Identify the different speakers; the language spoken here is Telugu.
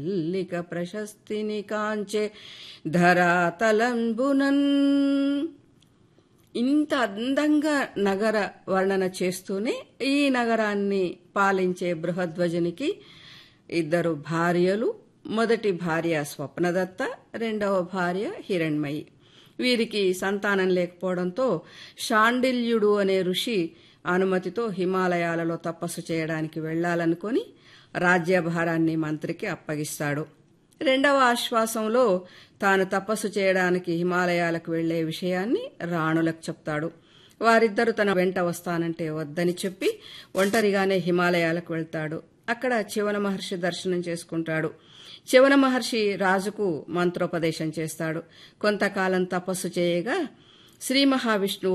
Speaker 1: మల్లిక ప్రశస్తిని కాంచే ధరాతలంబునన్ ఇంత అందంగా నగర వర్ణన చేస్తూనే ఈ నగరాన్ని పాలించే బృహధ్వజునికి ఇద్దరు భార్యలు మొదటి భార్య స్వప్నదత్త రెండవ భార్య హిరణ్మయి వీరికి సంతానం లేకపోవడంతో షాండిల్యుడు అనే ఋషి అనుమతితో హిమాలయాలలో తపస్సు చేయడానికి వెళ్లాలనుకొని రాజ్యభారాన్ని మంత్రికి అప్పగిస్తాడు రెండవ ఆశ్వాసంలో తాను తపస్సు చేయడానికి హిమాలయాలకు వెళ్లే విషయాన్ని రాణులకు చెప్తాడు వారిద్దరూ తన వెంట వస్తానంటే వద్దని చెప్పి ఒంటరిగానే హిమాలయాలకు వెళ్తాడు అక్కడ చివన మహర్షి దర్శనం చేసుకుంటాడు చివన మహర్షి రాజుకు మంత్రోపదేశం చేస్తాడు కొంతకాలం తపస్సు చేయగా శ్రీ మహావిష్ణువు